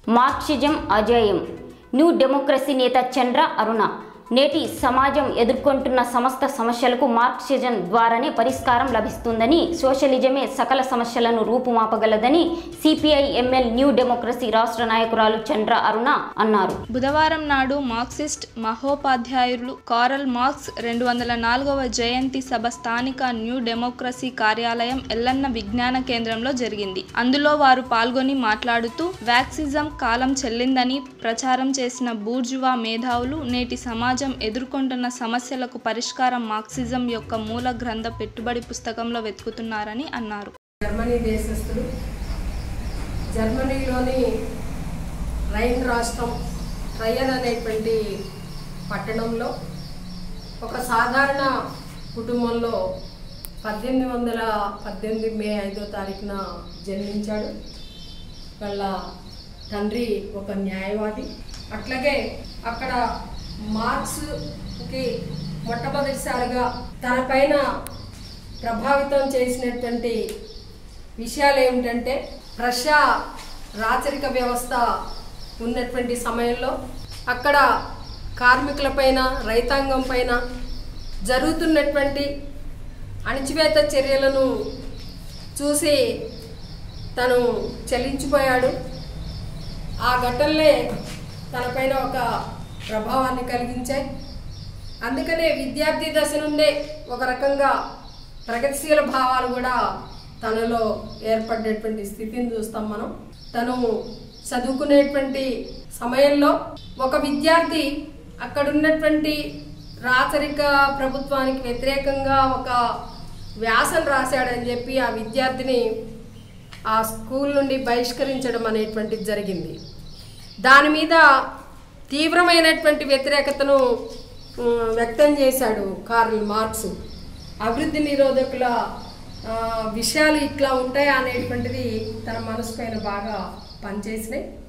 Marxism అజేయం new democracy నేత చంద్ర అరుణ నేటి సమాజం ఎదుర్కొంటున్న సమస్త సమస్యలకు మార్క్సిజం ద్వారానే పరిష్కారం లభిస్తుందని సోషలిజమే సకల సమస్యలను రూపుమాపగలదని సిపిఐ ఎంఎల్ న్యూ డెమోక్రసీ రాష్ట్ర నాయకురాలు చంద్ర అరుణ అన్నారు బుధవారం నాడు మార్క్సిస్ట్ మహోపాధ్యాయులు కారల్ మార్క్స్ రెండు వందల నాలుగవ జయంతి సభ స్థానిక న్యూ డెమోక్రసీ కార్యాలయం ఎల్లన్న విజ్ఞాన కేంద్రంలో జరిగింది అందులో వారు పాల్గొని మాట్లాడుతూ వ్యాక్సిజం కాలం చెల్లిందని ప్రచారం చేసిన బూర్జువా మేధావులు నేటి సమాజం ఎదుర్కొంటున్న సమస్యలకు పరిష్కారం మార్క్సిజం యొక్క మూల గ్రంథ పెట్టుబడి పుస్తకంలో వెతుకుతున్నారని అన్నారు జర్మనీ దేశస్థులు జర్మనీలోని రైన్ రాష్ట్రం ట్రయన్ అనేటువంటి పట్టణంలో ఒక సాధారణ కుటుంబంలో పద్దెనిమిది వందల పద్దెనిమిది మే ఐదో తారీఖున జన్మించాడు వాళ్ళ తండ్రి ఒక న్యాయవాది అట్లాగే అక్కడ మార్క్స్కి మొట్టమొదటిసారిగా తన పైన ప్రభావితం చేసినటువంటి విషయాలు ఏమిటంటే రష్యా రాచరిక వ్యవస్థ ఉన్నటువంటి సమయంలో అక్కడ కార్మికులపైన రైతాంగం పైన జరుగుతున్నటువంటి అణిచివేత చర్యలను చూసి తను చలించిపోయాడు ఆ ఘటనలే తనపైన ఒక ప్రభావాన్ని కలిగించాయి అందుకనే విద్యార్థి దశ నుండే ఒక రకంగా ప్రగతిశీల భావాలు కూడా తనలో ఏర్పడేటువంటి స్థితిని చూస్తాం మనం తను చదువుకునేటువంటి సమయంలో ఒక విద్యార్థి అక్కడ ఉన్నటువంటి రాచరిక ప్రభుత్వానికి వ్యతిరేకంగా ఒక వ్యాసం రాశాడని చెప్పి ఆ విద్యార్థిని ఆ స్కూల్ నుండి బహిష్కరించడం అనేటువంటిది జరిగింది దాని మీద తీవ్రమైనటువంటి వ్యతిరేకతను ఉమ్, వ్యక్తం చేశాడు కార్ల్ మార్క్స్ అభివృద్ధి నిరోధకుల ఆ, విషయాలు ఇట్లా ఉంటాయా అనేటువంటిది తన మనసు పైన బాగా పనిచేసినాయి